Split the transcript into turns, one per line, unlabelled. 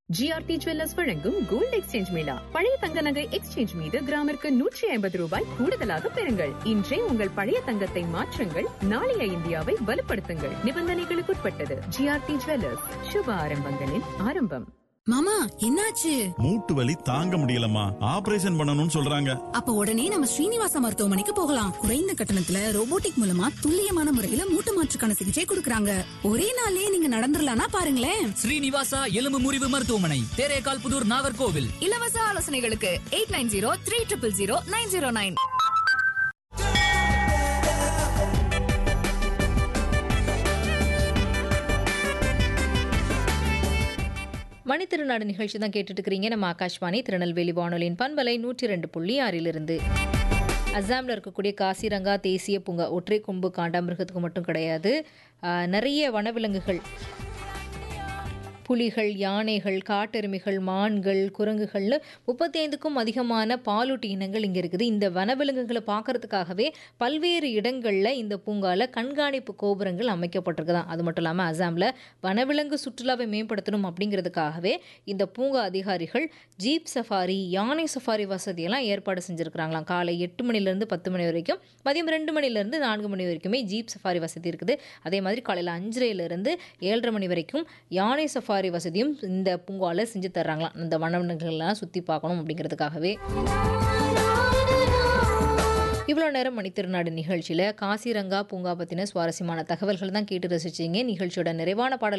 GRT jewellers வழங்கும் gold exchange mela பழைய தங்க நகை எக்ஸ்சேஞ்ச் மீது கிராமிற்கு நூற்றி ஐம்பது ரூபாய் கூடுதலாக பெறுங்கள் இன்றே உங்கள் பழைய தங்கத்தை மாற்றுங்கள் நாளைய இந்தியாவை வலுப்படுத்துங்கள் நிபந்தனைகளுக்குட்பட்டது ஜிஆர்டி ஜுவல்லர்ஸ் சுப ஆரம்பங்களின் ஆரம்பம்
மாமா என்னாச்சு
மூட்டு வலி தாங்க முடியலம்மா ஆபரேஷன் பண்ணணும்னு சொல்றாங்க
அப்ப உடனே நம்ம ஸ்ரீனிவாசா மருத்துவமனைக்கு போகலாம் குறைந்த கட்டணத்துல ரோபோட்டிக் மூலமா துல்லியமான முறையில மூட்டு மாற்றுக்கான சிகிச்சை கொடுக்கறாங்க ஒரே நாள்லயே நீங்க நடந்துடலாம்னா பாருங்களேன்
ஸ்ரீனிவாசா எலும்பு முறிவு மருத்துவமனை தேரேகால் புதூர் நாகர்கோவில்
இலவச ஆலோசனைகளுக்கு eight nine zero three triple zero nine zero nine
மணித்திருநாடு நிகழ்ச்சி தான் கேட்டுட்டு இருக்கிறீங்க நம்ம ஆகாஷ்வாணி திருநெல்வேலி வானொலியின் பண்பலை நூற்றி ரெண்டு புள்ளி ஆறிலிருந்து அஸ்ஸாமில் இருக்கக்கூடிய காசிரங்கா தேசிய பூங்கா ஒற்றை கொம்பு காண்டாமிருகத்துக்கு மட்டும் கிடையாது ஆஹ், நிறைய வனவிலங்குகள் புலிகள் யானைகள் காட்டெருமைகள் மான்கள் குரங்குகள்னு முப்பத்தி ஐந்துக்கும் அதிகமான பாலூட்டி இனங்கள் இங்கே இருக்குது இந்த வனவிலங்குகளை பார்க்கறதுக்காகவே பல்வேறு இடங்களில் இந்த பூங்காவில் கண்காணிப்பு கோபுரங்கள் அமைக்கப்பட்டிருக்குதான் அது மட்டும் இல்லாமல் அசாமில் வனவிலங்கு சுற்றுலாவை மேம்படுத்தணும் அப்படிங்கிறதுக்காகவே இந்த பூங்கா அதிகாரிகள் ஜீப் சஃபாரி யானை சஃபாரி வசதியெல்லாம் ஏற்பாடு செஞ்சுருக்கிறாங்களாம் காலை எட்டு மணிலேருந்து பத்து மணி வரைக்கும் மதியம் ரெண்டு மணிலேருந்து நான்கு மணி வரைக்குமே ஜீப் சஃபாரி வசதி இருக்குது அதே மாதிரி காலையில் அஞ்சரையிலேருந்து ஏழரை மணி வரைக்கும் யானை சஃபாரி வசதியும் இந்த பூங்காவில் செஞ்சு தர்றாங்களாம் இந்த வனவிலங்குகள்லாம் சுற்றி பார்க்கணும் அப்படிங்கிறதுக்காகவே இவ்வளோ நேரம் மணித்திருநாடு நிகழ்ச்சியில் காசிரங்கா பூங்கா பற்றின சுவாரஸ்யமான தகவல்கள் தான் கேட்டு ரசிச்சிங்க நிகழ்ச்சியோட நிறைவான பாடல்